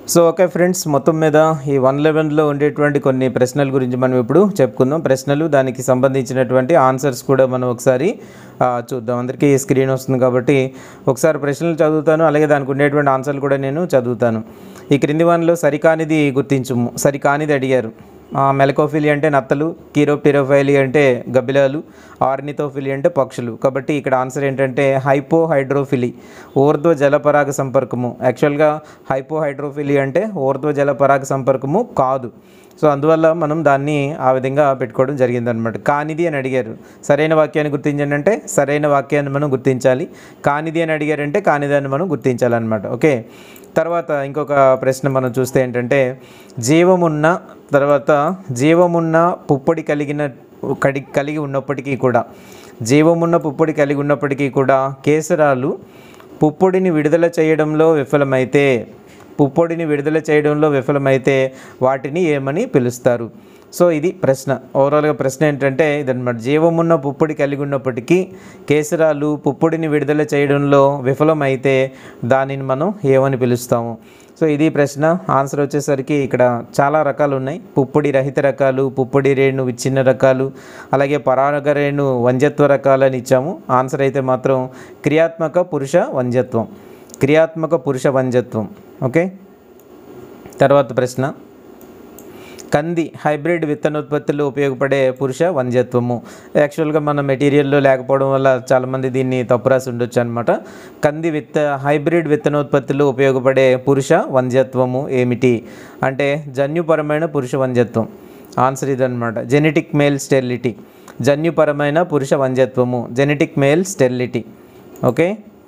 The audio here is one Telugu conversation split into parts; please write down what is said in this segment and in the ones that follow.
సో ఓకే ఫ్రెండ్స్ మొత్తం మీద ఈ వన్ లెవెన్లో ఉండేటువంటి కొన్ని ప్రశ్నల గురించి మనం ఇప్పుడు చెప్పుకుందాం ప్రశ్నలు దానికి సంబంధించినటువంటి ఆన్సర్స్ కూడా మనం ఒకసారి ఆ, చూద్దాం అందరికీ స్క్రీన్ వస్తుంది కాబట్టి ఒకసారి ప్రశ్నలు చదువుతాను అలాగే దానికి ఉండేటువంటి ఆన్సర్లు కూడా నేను చదువుతాను ఈ క్రింది వన్లో సరికానిది గుర్తించుము సరికానిది అడిగారు ఆ, మెలకోఫిలి అంటే నత్తలు కీరోపిరోఫైలి అంటే గబ్బిలాలు ఆర్నితోఫిలి అంటే పక్షులు కాబట్టి ఇక్కడ ఆన్సర్ ఏంటంటే హైపో హైడ్రోఫిలి ఊర్ధ్వ జలపరాగ సంపర్కము యాక్చువల్గా హైపో హైడ్రోఫిలి అంటే ఊర్ధ్వ జలపరాగ సంపర్కము కాదు సో అందువల్ల మనం దాన్ని ఆ విధంగా పెట్టుకోవడం జరిగిందనమాట కానిది అని అడిగారు సరైన వాక్యాన్ని గుర్తించండి అంటే సరైన వాక్యాన్ని మనం గుర్తించాలి కానిది అని అడిగారంటే కానిదాన్ని మనం గుర్తించాలన్నమాట ఓకే తర్వాత ఇంకొక ప్రశ్న మనం చూస్తే ఏంటంటే జీవమున్న తర్వాత జీవమున్న పుప్పొడి కలిగిన కడి కలిగి ఉన్నప్పటికీ కూడా జీవమున్న పుప్పొడి కలిగి ఉన్నప్పటికీ కూడా కేసరాలు పుప్పొడిని విడుదల చేయడంలో విఫలమైతే పుప్పొడిని విడుదల చేయడంలో విఫలమైతే వాటిని ఏమని పిలుస్తారు సో ఇది ప్రశ్న ఓవరాల్గా ప్రశ్న ఏంటంటే ఇదన్నమాట జీవమున్న పుప్పొడి కలిగి ఉన్నప్పటికీ కేసరాలు పుప్పొడిని విడుదల చేయడంలో విఫలమైతే దానిని మనం ఏమని పిలుస్తాము సో ఇది ప్రశ్న ఆన్సర్ వచ్చేసరికి ఇక్కడ చాలా రకాలు ఉన్నాయి పుప్పొడి రహిత రకాలు పుప్పొడి రేణు విచ్ఛిన్న రకాలు అలాగే పరాగ రేణు వంజత్వ రకాలు అని ఇచ్చాము ఆన్సర్ అయితే మాత్రం క్రియాత్మక పురుష వంజత్వం క్రియాత్మక పురుష వంజత్వం ఓకే తర్వాత ప్రశ్న కంది హైబ్రిడ్ విత్తనోత్పత్తిలో ఉపయోగపడే పురుష వంధ్యత్వము యాక్చువల్గా మన మెటీరియల్లో లేకపోవడం వల్ల చాలామంది దీన్ని తప్పు రాసి ఉండొచ్చు అనమాట కంది విత్త హైబ్రిడ్ విత్తనోత్పత్తిలో ఉపయోగపడే పురుష వంధ్యత్వము ఏమిటి అంటే జన్యుపరమైన పురుష వంధ్యత్వం ఆన్సర్ ఇదనమాట జెనెటిక్ మేల్ స్టెరిలిటీ జన్యుపరమైన పురుష వంధ్యత్వము జెనెటిక్ మేల్ స్టెరిలిటీ ఓకే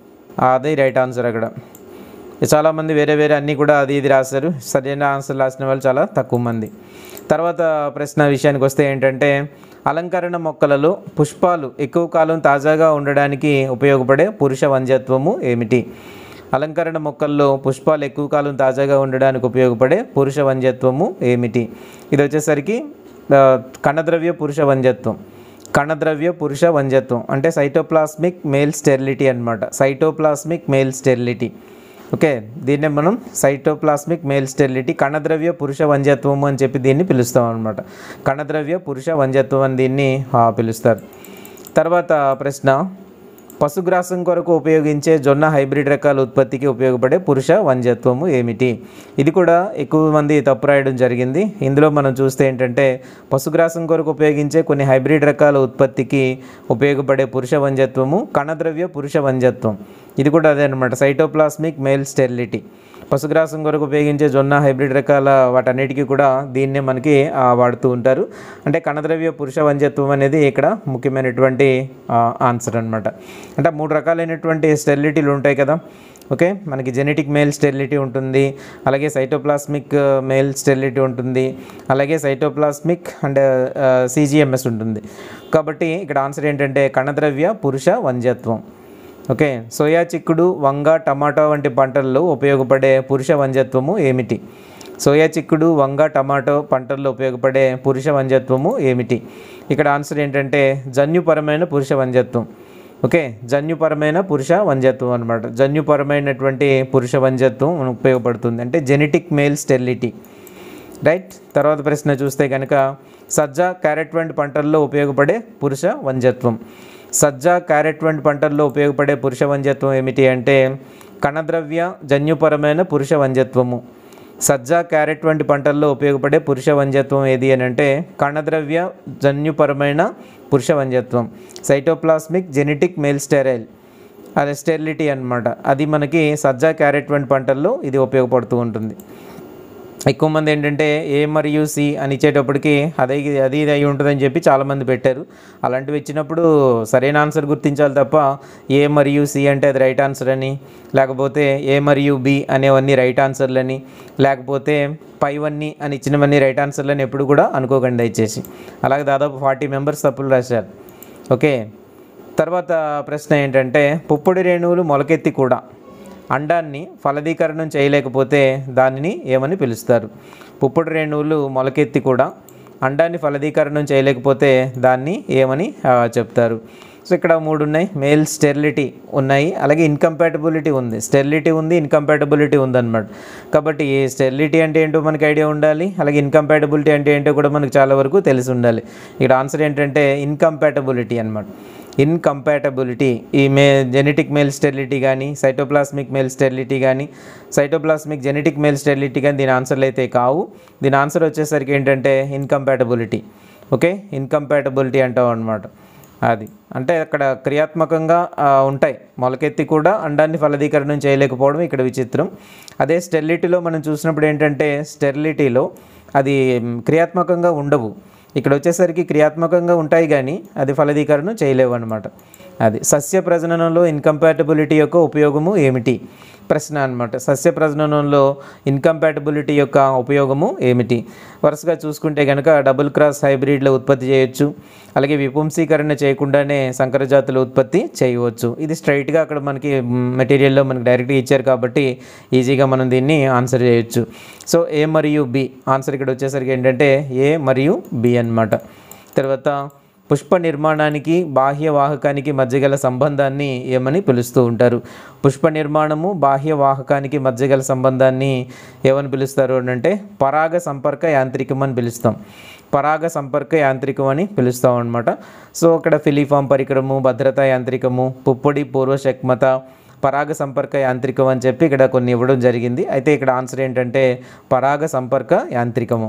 అదే రైట్ ఆన్సర్ అక్కడ చాలామంది వేరే వేరే అన్నీ కూడా అది ఇది రాశారు సరైన ఆన్సర్ రాసిన వాళ్ళు చాలా తక్కువ మంది తర్వాత ప్రశ్న విషయానికి వస్తే ఏంటంటే అలంకరణ మొక్కలలో పుష్పాలు ఎక్కువ కాలం తాజాగా ఉండడానికి ఉపయోగపడే పురుష వంధ్యత్వము ఏమిటి అలంకరణ మొక్కల్లో పుష్పాలు ఎక్కువ కాలం తాజాగా ఉండడానికి ఉపయోగపడే పురుష వంధ్యత్వము ఏమిటి ఇది వచ్చేసరికి ఆ, కణద్రవ్య పురుష వంధ్యత్వం కణద్రవ్య పురుష వంధ్యత్వం అంటే సైటోప్లాస్మిక్ మేల్ స్టెరిలిటీ అన్నమాట సైటోప్లాస్మిక్ మేల్ స్టెరిలిటీ ఓకే దీన్నే మనం సైటోప్లాస్మిక్ మేల్ స్టెరిలిటీ కణద్రవ్య పురుష వంధ్యత్వం అని చెప్పి దీన్ని పిలుస్తాం అనమాట కణద్రవ్య పురుష వంధ్యత్వం అని దీన్ని ఆ, పిలుస్తారు తర్వాత ప్రశ్న పశుగ్రాసం కొరకు ఉపయోగించే జొన్న హైబ్రిడ్ రకాల ఉత్పత్తికి ఉపయోగపడే పురుష వంధ్యత్వము ఏమిటి ఇది కూడా ఎక్కువ మంది తప్పు రాయడం జరిగింది ఇందులో మనం చూస్తే ఏంటంటే పశుగ్రాసం కొరకు ఉపయోగించే కొన్ని హైబ్రిడ్ రకాల ఉత్పత్తికి ఉపయోగపడే పురుష వంధ్యత్వము కణద్రవ్య పురుష వంధ్యత్వం ఇది కూడా అదే అనమాట సైటోప్లాస్మిక్ మేల్ స్టెరిలిటీ పశుగ్రాసం కొరకు ఉపయోగించే జొన్న హైబ్రిడ్ రకాల వాటన్నిటికీ కూడా దీన్నే మనకి ఆ, వాడుతూ ఉంటారు అంటే కణద్రవ్య పురుష వంధ్యత్వం అనేది ఇక్కడ ముఖ్యమైనటువంటి ఆ, ఆన్సర్ అనమాట అంటే మూడు రకాలైనటువంటి స్టెరిలిటీలు ఉంటాయి కదా ఓకే మనకి జెనెటిక్ మేల్ స్టెరిలిటీ ఉంటుంది అలాగే సైటోప్లాస్మిక్ మేల్ స్టెరిలిటీ ఉంటుంది అలాగే సైటోప్లాస్మిక్ అండ్ సిజిఎంఎస్ ఉంటుంది కాబట్టి ఇక్కడ ఆన్సర్ ఏంటంటే కణద్రవ్య పురుష వంధ్యత్వం ఓకే సోయా చిక్కుడు వంగ టమాటో వంటి పంటల్లో ఉపయోగపడే పురుష వంధ్యత్వము ఏమిటి సోయా చిక్కుడు వంగ టమాటో పంటల్లో ఉపయోగపడే పురుష వంధ్యత్వము ఏమిటి ఇక్కడ ఆన్సర్ ఏంటంటే జన్యుపరమైన పురుష వంధ్యత్వం ఓకే జన్యుపరమైన పురుష వంధ్యత్వం అనమాట జన్యుపరమైనటువంటి పురుష వంధ్యత్వం మనకు ఉపయోగపడుతుంది అంటే జెనెటిక్ మేల్ స్టెరిలిటీ రైట్ తర్వాత ప్రశ్న చూస్తే కనుక సజ్జ క్యారెట్ వంటి పంటల్లో ఉపయోగపడే పురుష వంధ్యత్వం సజ్జ క్యారెట్ వంటి పంటల్లో ఉపయోగపడే పురుష వంధ్యత్వం ఏమిటి అంటే కణద్రవ్య జన్యుపరమైన పురుష వంధ్యత్వము సజ్జ క్యారెట్ వంటి పంటల్లో ఉపయోగపడే పురుష వంధ్యత్వం ఏది అని అంటే కణద్రవ్య జన్యుపరమైన పురుష వంధ్యత్వం సైటోప్లాస్మిక్ జెనెటిక్ మేల్ స్టెరైల్ అదే స్టెరిలిటీ అన్నమాట అది మనకి సజ్జ క్యారెట్ వంటి పంటల్లో ఇది ఉపయోగపడుతూ ఉంటుంది ఎక్కువ మంది ఏంటంటే ఏ మరియు సి అని ఇచ్చేటప్పటికి అదే ఇది- అది ఇది అయి ఉంటుందని చెప్పి చాలామంది పెట్టారు అలాంటివి ఇచ్చినప్పుడు సరైన ఆన్సర్ గుర్తించాలి తప్ప ఏ మరియు సి అంటే అది రైట్ ఆన్సర్ అని లేకపోతే ఏ మరియు బి అనేవన్నీ రైట్ ఆన్సర్లని లేకపోతే పైవన్నీ అని ఇచ్చినవన్నీ రైట్ ఆన్సర్లని ఎప్పుడు కూడా అనుకోకండి దయచేసి అలాగే దాదాపు ఫార్టీ మెంబర్స్ తప్పులు రాశారు ఓకే తర్వాత ప్రశ్న ఏంటంటే పుప్పొడి రేణువులు మొలకెత్తి కూడా అండాన్ని ఫలదీకరణం చేయలేకపోతే దానిని ఏమని పిలుస్తారు పుప్పొడి రేణువులు మొలకెత్తి కూడా అండాన్ని ఫలదీకరణం చేయలేకపోతే దాన్ని ఏమని ఆ, చెప్తారు సో ఇక్కడ మూడు ఉన్నాయి మేల్ స్టెరిలిటీ ఉన్నాయి అలాగే ఇన్కంపాటబిలిటీ ఉంది స్టెరిలిటీ ఉంది ఇన్కంపాటబిలిటీ ఉందన్నమాట కాబట్టి ఈ స్టెరిలిటీ అంటే ఏంటో మనకి ఐడియా ఉండాలి అలాగే ఇన్కంపాటబిలిటీ అంటే ఏంటో కూడా మనకు చాలా వరకు తెలిసి ఉండాలి ఇక్కడ ఆన్సర్ ఏంటంటే ఇన్కంపాటబిలిటీ అనమాట ఇన్కంపాటబిలిటీ ఈ మే జెనెటిక్ మేల్ స్టెరిలిటీ కానీ సైటోప్లాస్మిక్ మేల్ స్టెరిలిటీ కానీ సైటోప్లాస్మిక్ జెనెటిక్ మేల్ స్టెరిలిటీ కానీ దీని ఆన్సర్లు అయితే కావు దీని ఆన్సర్ వచ్చేసరికి ఏంటంటే ఇన్కంపాటబిలిటీ ఓకే ఇన్కంపాటబిలిటీ అంటాం అనమాట అది అంటే అక్కడ క్రియాత్మకంగా ఆ, ఉంటాయి మొలకెత్తి కూడా అండాన్ని ఫలదీకరణం చేయలేకపోవడం ఇక్కడ విచిత్రం అదే స్టెరిలిటీలో మనం చూసినప్పుడు ఏంటంటే స్టెరిలిటీలో అది మ్, క్రియాత్మకంగా ఉండవు ఇక్కడ వచ్చేసరికి క్రియాత్మకంగా ఉంటాయి కానీ అది ఫలదీకరణం చేయలేవు అనమాట అది సస్య ప్రజననంలో ఇన్కంపాటబిలిటీ యొక్క ఉపయోగము ఏమిటి ప్రశ్న అనమాట సస్య ప్రజననంలో ఇన్కంపాటబిలిటీ యొక్క ఉపయోగము ఏమిటి వరుసగా చూసుకుంటే కనుక డబుల్ క్రాస్ హైబ్రిడ్ల ఉత్పత్తి చేయొచ్చు అలాగే విపుంసీకరణ చేయకుండానే సంకర జాతుల ఉత్పత్తి చేయవచ్చు ఇది స్ట్రైట్గా అక్కడ మనకి మెటీరియల్లో మనకి డైరెక్ట్గా ఇచ్చారు కాబట్టి ఈజీగా మనం దీన్ని ఆన్సర్ చేయొచ్చు సో ఏ మరియు బి ఆన్సర్ ఇక్కడ వచ్చేసరికి ఏంటంటే ఏ మరియు బి అన్నమాట తర్వాత పుష్ప నిర్మాణానికి బాహ్య వాహకానికి మధ్య గల సంబంధాన్ని ఏమని పిలుస్తూ ఉంటారు పుష్ప నిర్మాణము బాహ్య వాహకానికి మధ్య గల సంబంధాన్ని ఏమని పిలుస్తారు అని అంటే పరాగ సంపర్క యాంత్రికం అని పిలుస్తాం పరాగ సంపర్క యాంత్రికం అని పిలుస్తాం అనమాట సో అక్కడ ఫిలిఫామ్ పరికరము భద్రతా యాంత్రికము పుప్పొడి పూర్వశక్మత పరాగ సంపర్క యాంత్రికం అని చెప్పి ఇక్కడ కొన్ని ఇవ్వడం జరిగింది అయితే ఇక్కడ ఆన్సర్ ఏంటంటే పరాగ సంపర్క యాంత్రికము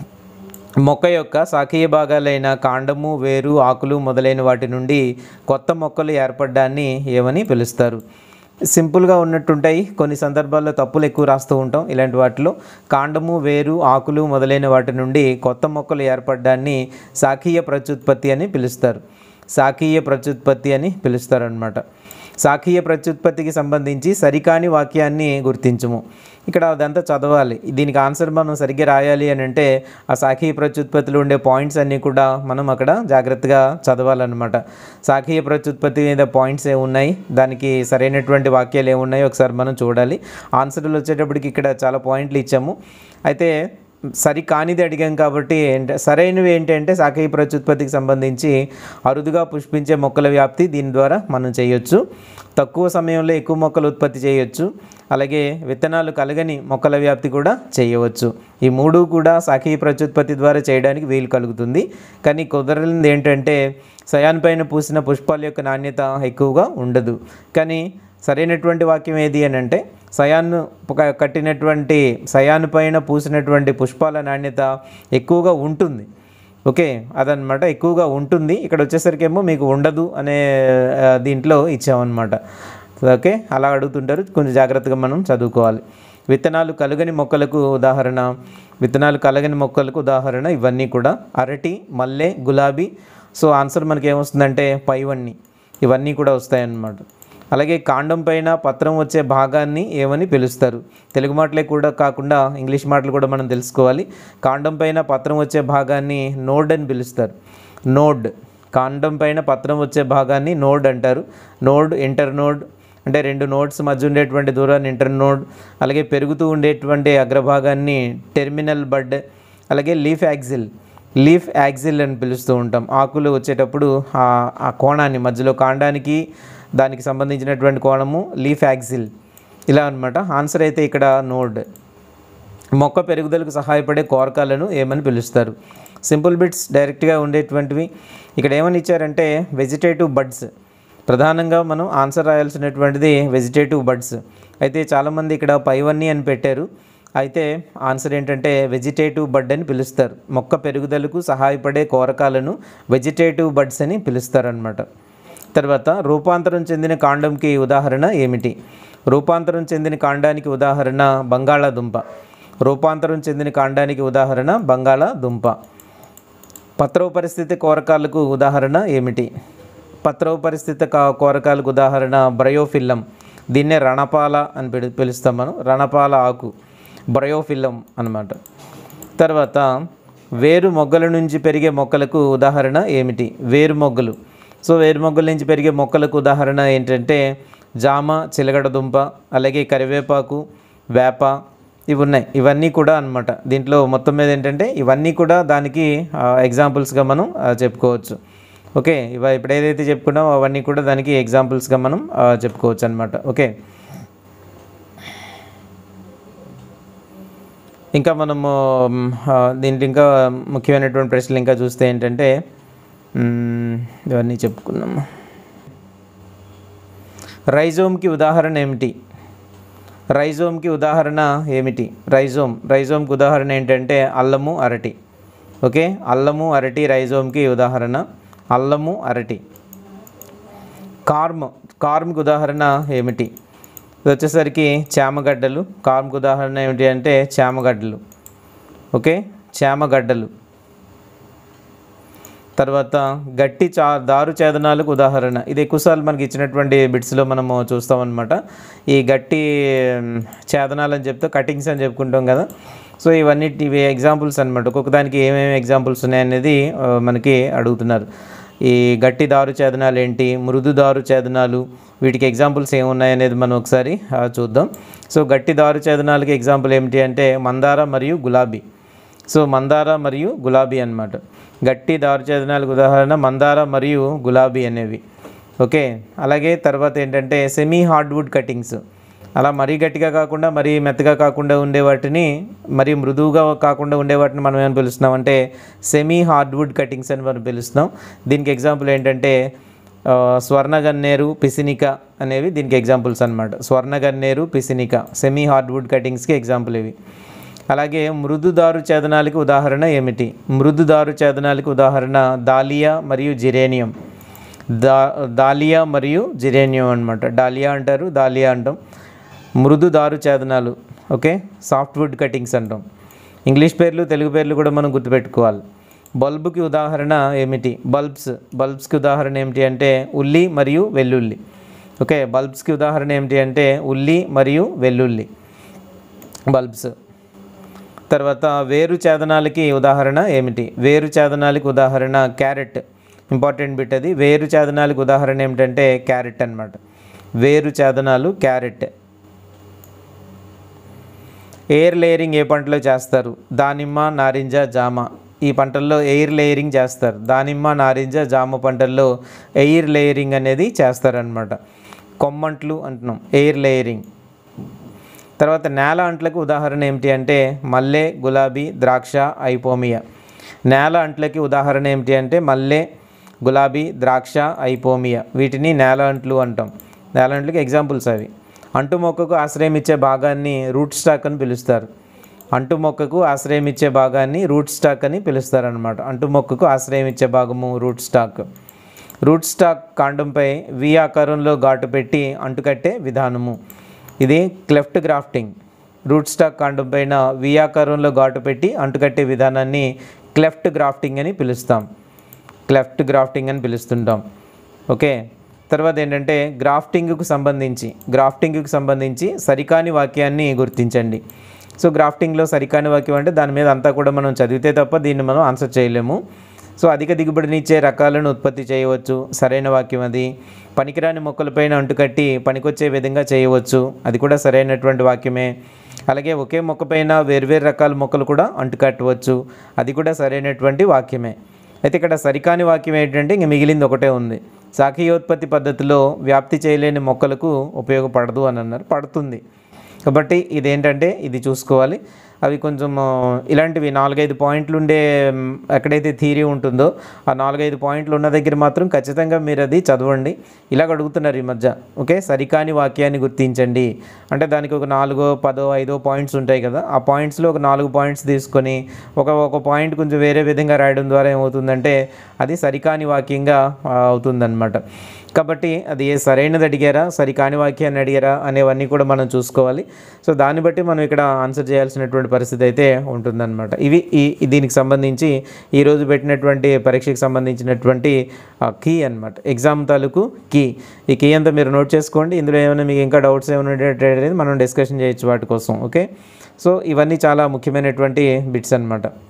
మొక్క యొక్క శాఖీయ భాగాలైన కాండము వేరు ఆకులు మొదలైన వాటి నుండి కొత్త మొక్కలు ఏర్పడడాన్ని ఏమని పిలుస్తారు సింపుల్గా ఉన్నట్టుంటాయి కొన్ని సందర్భాల్లో తప్పులు ఎక్కువ రాస్తూ ఉంటాం ఇలాంటి వాటిలో కాండము వేరు ఆకులు మొదలైన వాటి నుండి కొత్త మొక్కలు ఏర్పడడాన్ని శాఖీయ ప్రత్యుత్పత్తి అని పిలుస్తారు శాఖీయ ప్రత్యుత్పత్తి అని పిలుస్తారనమాట శాఖీయ ప్రత్యుత్పత్తికి సంబంధించి సరికాని వాక్యాన్ని గుర్తించము ఇక్కడ అదంతా చదవాలి దీనికి ఆన్సర్ మనం సరిగ్గా రాయాలి అని అంటే ఆ శాఖీయ ప్రత్యుత్పత్తిలో ఉండే పాయింట్స్ అన్నీ కూడా మనం అక్కడ జాగ్రత్తగా చదవాలన్నమాట శాఖీయ ప్రత్యుత్పత్తి మీద పాయింట్స్ ఏమున్నాయి దానికి సరైనటువంటి వాక్యాలు ఏమున్నాయో ఒకసారి మనం చూడాలి ఆన్సర్లు వచ్చేటప్పటికి ఇక్కడ చాలా పాయింట్లు ఇచ్చాము అయితే సరి కానిది అడిగాం కాబట్టి ఏంట సరైనవి ఏంటంటే శాఖీయ ప్రత్యుత్పత్తికి సంబంధించి అరుదుగా పుష్పించే మొక్కల వ్యాప్తి దీని ద్వారా మనం చేయొచ్చు తక్కువ సమయంలో ఎక్కువ మొక్కలు ఉత్పత్తి చేయొచ్చు అలాగే విత్తనాలు కలగని మొక్కల వ్యాప్తి కూడా చేయవచ్చు ఈ మూడు కూడా శాఖీయ ప్రత్యుత్పత్తి ద్వారా చేయడానికి వీలు కలుగుతుంది కానీ కుదరనిది ఏంటంటే సయాన్ పైన పూసిన పుష్పాల యొక్క నాణ్యత ఎక్కువగా ఉండదు కానీ సరైనటువంటి వాక్యం ఏది అని అంటే సయాన్ను ఒక- కట్టినటువంటి సయాను పైన పూసినటువంటి పుష్పాల నాణ్యత ఎక్కువగా ఉంటుంది ఓకే అదనమాట ఎక్కువగా ఉంటుంది ఇక్కడ వచ్చేసరికి ఏమో మీకు ఉండదు అనే ఆ, దీంట్లో ఇచ్చామన్నమాట ఓకే అలా అడుగుతుంటారు కొంచెం జాగ్రత్తగా మనం చదువుకోవాలి విత్తనాలు కలగని మొక్కలకు ఉదాహరణ విత్తనాలు కలగని మొక్కలకు ఉదాహరణ ఇవన్నీ కూడా అరటి మల్లె గులాబీ సో ఆన్సర్ మనకి ఏమొస్తుందంటే పైవన్నీ ఇవన్నీ కూడా వస్తాయన్నమాట అలాగే కాండం పైన పత్రం వచ్చే భాగాన్ని ఏమని పిలుస్తారు తెలుగు మాటలే కూడా కాకుండా ఇంగ్లీష్ మాటలు కూడా మనం తెలుసుకోవాలి కాండం పైన పత్రం వచ్చే భాగాన్ని నోడ్ అని పిలుస్తారు నోడ్ కాండం పైన పత్రం వచ్చే భాగాన్ని నోడ్ అంటారు నోడ్ ఇంటర్ నోడ్ అంటే రెండు నోడ్స్ మధ్య ఉండేటువంటి దూరాన్ని ఇంటర్ నోడ్ అలాగే పెరుగుతూ ఉండేటువంటి అగ్రభాగాన్ని టెర్మినల్ బడ్ అలాగే లీఫ్ యాక్సిల్ లీఫ్ యాక్సిల్ అని పిలుస్తూ ఉంటాం ఆకులు వచ్చేటప్పుడు ఆ ఆ కోణాన్ని మధ్యలో కాండానికి దానికి సంబంధించినటువంటి కోణము లీఫ్ యాక్సిల్ ఇలా అన్నమాట ఆన్సర్ అయితే ఇక్కడ నోడ్ మొక్క పెరుగుదలకు సహాయపడే కోరకాలను ఏమని పిలుస్తారు సింపుల్ బిట్స్ డైరెక్ట్గా ఉండేటువంటివి ఇక్కడ ఏమని ఇచ్చారంటే వెజిటేటివ్ బడ్స్ ప్రధానంగా మనం ఆన్సర్ రాయాల్సినటువంటిది వెజిటేటివ్ బడ్స్ అయితే చాలామంది ఇక్కడ పైవన్నీ అని పెట్టారు అయితే ఆన్సర్ ఏంటంటే వెజిటేటివ్ బడ్ అని పిలుస్తారు మొక్క పెరుగుదలకు సహాయపడే కోరకాలను వెజిటేటివ్ బడ్స్ అని పిలుస్తారనమాట తర్వాత రూపాంతరం చెందిన కాండంకి ఉదాహరణ ఏమిటి రూపాంతరం చెందిన కాండానికి ఉదాహరణ బంగాళాదుంప రూపాంతరం చెందిన కాండానికి ఉదాహరణ బంగాళాదుంప పత్రవ పరిస్థితి కోరకాలకు ఉదాహరణ ఏమిటి పత్రవ పరిస్థితి కా- కోరకాలకు ఉదాహరణ బ్రయోఫిల్లం దీన్నే రణపాల అని పిలు పిలుస్తాం మనం రణపాల ఆకు బ్రయోఫిల్లం అన్నమాట తర్వాత వేరు మొగ్గల నుంచి పెరిగే మొక్కలకు ఉదాహరణ ఏమిటి వేరు మొగ్గలు సో వేరు మొగ్గల నుంచి పెరిగే మొక్కలకు ఉదాహరణ ఏంటంటే జామ చిలగడ దుంప అలాగే కరివేపాకు వేప ఇవి ఉన్నాయి ఇవన్నీ కూడా అన్నమాట దీంట్లో మొత్తం మీద ఏంటంటే ఇవన్నీ కూడా దానికి ఎగ్జాంపుల్స్గా మనం ఆ, చెప్పుకోవచ్చు ఓకే ఇవ ఇప్పుడు ఏదైతే చెప్పుకున్నామో అవన్నీ కూడా దానికి ఎగ్జాంపుల్స్గా మనం ఆ, చెప్పుకోవచ్చు అనమాట ఓకే ఇంకా మనము మ్, ఆ, దీంట్లో ఇంకా ముఖ్యమైనటువంటి ప్రశ్నలు ఇంకా చూస్తే ఏంటంటే మ్, ఇవన్నీ చెప్పుకున్నాము రైజోమ్కి ఉదాహరణ ఏమిటి రైజోమ్కి ఉదాహరణ ఏమిటి రైజోమ్ రైజోమ్కి ఉదాహరణ ఏంటంటే అల్లము అరటి ఓకే అల్లము అరటి రైజోమ్కి ఉదాహరణ అల్లము అరటి కార్మ్ కార్మ్కి ఉదాహరణ ఏమిటి ఇది వచ్చేసరికి చామగడ్డలు కార్మ్కి ఉదాహరణ ఏమిటి అంటే చామగడ్డలు ఓకే చామగడ్డలు తర్వాత గట్టి చా దారు ఛేదనాలకు ఉదాహరణ ఇది ఎక్కువసార్లు మనకి ఇచ్చినటువంటి బిట్స్లో మనము చూస్తామన్నమాట ఈ గట్టి మ్, ఛేదనాలు అని చెప్తే కటింగ్స్ అని చెప్పుకుంటాం కదా సో ఇవన్నీ ఇవి ఎగ్జాంపుల్స్ అనమాట ఒక్కొక్క దానికి ఏమేమి ఎగ్జాంపుల్స్ ఉన్నాయనేది ఆ, మనకి అడుగుతున్నారు ఈ గట్టి దారు ఛేదనాలు ఏంటి మృదు దారు ఛేదనాలు వీటికి ఎగ్జాంపుల్స్ ఏమున్నాయనేది మనం ఒకసారి ఆ, చూద్దాం సో గట్టి దారు ఛేదనాలకి ఎగ్జాంపుల్ ఏమిటి అంటే మందార మరియు గులాబీ సో మందార మరియు గులాబీ అన్నమాట గట్టి దారుచేదనాలకు ఉదాహరణ మందార మరియు గులాబీ అనేవి ఓకే అలాగే తర్వాత ఏంటంటే సెమీ హార్డ్వుడ్ కటింగ్స్ అలా మరీ గట్టిగా కాకుండా మరీ మెత్తగా కాకుండా ఉండే వాటిని మరీ మృదువుగా కాకుండా ఉండే వాటిని మనం ఏమని పిలుస్తున్నాం అంటే సెమీ హార్డ్వుడ్ కటింగ్స్ అని మనం పిలుస్తున్నాం దీనికి ఎగ్జాంపుల్ ఏంటంటే ఆ, స్వర్ణగన్నేరు పిసినిక అనేవి దీనికి ఎగ్జాంపుల్స్ అనమాట స్వర్ణగన్నేరు పిసినిక సెమీ హార్డ్వుడ్ కటింగ్స్కి ఎగ్జాంపుల్ ఇవి అలాగే మృదుదారు ఛేదనాలకి ఉదాహరణ ఏమిటి మృదుదారు ఛేదనాలకి ఉదాహరణ దాలియా మరియు జిరేనియం దా దాలియా మరియు జిరేనియం అనమాట డాలియా అంటారు దాలియా అంటాం మృదు దారు ఛేదనాలు ఓకే సాఫ్ట్వుడ్ కటింగ్స్ అంటాం ఇంగ్లీష్ పేర్లు తెలుగు పేర్లు కూడా మనం గుర్తుపెట్టుకోవాలి బల్బుకి ఉదాహరణ ఏమిటి బల్బ్స్ బల్బ్స్కి ఉదాహరణ ఏమిటి అంటే ఉల్లి మరియు వెల్లుల్లి ఓకే బల్బ్స్కి ఉదాహరణ ఏమిటి అంటే ఉల్లి మరియు వెల్లుల్లి బల్బ్స్ తర్వాత వేరు ఛేదనాలకి ఉదాహరణ ఏమిటి వేరు ఛేదనాలకి ఉదాహరణ క్యారెట్ ఇంపార్టెంట్ బిట్ అది వేరు ఛేదనాలకు ఉదాహరణ ఏమిటంటే క్యారెట్ అన్నమాట వేరు ఛేదనాలు క్యారెట్ ఎయిర్ లేయరింగ్ ఏ పంటలో చేస్తారు దానిమ్మ నారింజ జామ ఈ పంటల్లో ఎయిర్ లేయరింగ్ చేస్తారు దానిమ్మ నారింజ జామ పంటల్లో ఎయిర్ లేయరింగ్ అనేది చేస్తారనమాట కొమ్మంట్లు అంటున్నాం ఎయిర్ లేయరింగ్ తర్వాత నేల అంట్లకు ఉదాహరణ ఏమిటి అంటే మల్లె గులాబీ ద్రాక్ష ఐపోమియా నేల అంట్లకి ఉదాహరణ ఏమిటి అంటే మల్లె గులాబీ ద్రాక్ష ఐపోమియా వీటిని నేల అంట్లు అంటాం నేల అంట్లకి ఎగ్జాంపుల్స్ అవి అంటు మొక్కకు ఆశ్రయం ఇచ్చే భాగాన్ని రూట్ స్టాక్ అని పిలుస్తారు అంటు మొక్కకు ఆశ్రయం ఇచ్చే భాగాన్ని రూట్ స్టాక్ అని పిలుస్తారనమాట అంటు మొక్కకు ఆశ్రయం ఇచ్చే భాగము రూట్ స్టాక్ రూట్ స్టాక్ కాండంపై వి ఆకారంలో ఘాటు పెట్టి అంటుకట్టే విధానము ఇది క్లెఫ్ట్ గ్రాఫ్టింగ్ రూట్ స్టాక్ కాండం పైన వి ఆకారంలో ఘాటు పెట్టి అంటుకట్టే విధానాన్ని క్లెఫ్ట్ గ్రాఫ్టింగ్ అని పిలుస్తాం క్లెఫ్ట్ గ్రాఫ్టింగ్ అని పిలుస్తుంటాం ఓకే తర్వాత ఏంటంటే గ్రాఫ్టింగ్కు సంబంధించి గ్రాఫ్టింగ్కి సంబంధించి సరికాని వాక్యాన్ని గుర్తించండి సో గ్రాఫ్టింగ్లో సరికాని వాక్యం అంటే దాని మీద అంతా కూడా మనం చదివితే తప్ప దీన్ని మనం ఆన్సర్ చేయలేము సో అధిక దిగుబడినిచ్చే రకాలను ఉత్పత్తి చేయవచ్చు సరైన వాక్యం అది పనికిరాని మొక్కలపైన అంటుకట్టి పనికొచ్చే విధంగా చేయవచ్చు అది కూడా సరైనటువంటి వాక్యమే అలాగే ఒకే మొక్కపైన వేర్వేరు రకాల మొక్కలు కూడా అంటుకట్టవచ్చు అది కూడా సరైనటువంటి వాక్యమే అయితే ఇక్కడ సరికాని వాక్యం ఏంటంటే ఇంక మిగిలింది ఒకటే ఉంది శాఖీయోత్పత్తి పద్ధతిలో వ్యాప్తి చేయలేని మొక్కలకు ఉపయోగపడదు అని అన్నారు పడుతుంది కాబట్టి ఇదేంటంటే ఇది చూసుకోవాలి అవి కొంచెం ఆ, ఇలాంటివి నాలుగైదు పాయింట్లు ఉండే మ్, ఎక్కడైతే థీరీ ఉంటుందో ఆ నాలుగైదు పాయింట్లు ఉన్న దగ్గర మాత్రం ఖచ్చితంగా మీరు అది చదవండి ఇలాగ అడుగుతున్నారు ఈ మధ్య ఓకే సరికాని వాక్యాన్ని గుర్తించండి అంటే దానికి ఒక నాలుగో పదో ఐదో పాయింట్స్ ఉంటాయి కదా ఆ పాయింట్స్లో ఒక నాలుగు పాయింట్స్ తీసుకొని ఒక ఒక పాయింట్ కొంచెం వేరే విధంగా రాయడం ద్వారా ఏమవుతుందంటే అది సరికాని వాక్యంగా ఆ, అవుతుందన్నమాట కాబట్టి అది ఏ సరైనది అడిగారా సరికాని వాక్యాన్ని అడిగారా అనేవన్నీ కూడా మనం చూసుకోవాలి సో దాన్ని బట్టి మనం ఇక్కడ ఆన్సర్ చేయాల్సినటువంటి పరిస్థితి అయితే ఉంటుందన్నమాట ఇవి ఈ ఈ దీనికి సంబంధించి ఈరోజు పెట్టినటువంటి పరీక్షకు సంబంధించినటువంటి కీ అన్నమాట ఎగ్జామ్ తాలూకు కీ ఈ కీ అంతా మీరు నోట్ చేసుకోండి ఇందులో ఏమైనా మీకు ఇంకా డౌట్స్ ఏమైనా ఉండేటట్టు అనేది మనం డిస్కషన్ చేయొచ్చు వాటి కోసం ఓకే సో ఇవన్నీ చాలా ముఖ్యమైనటువంటి బిట్స్ అన్నమాట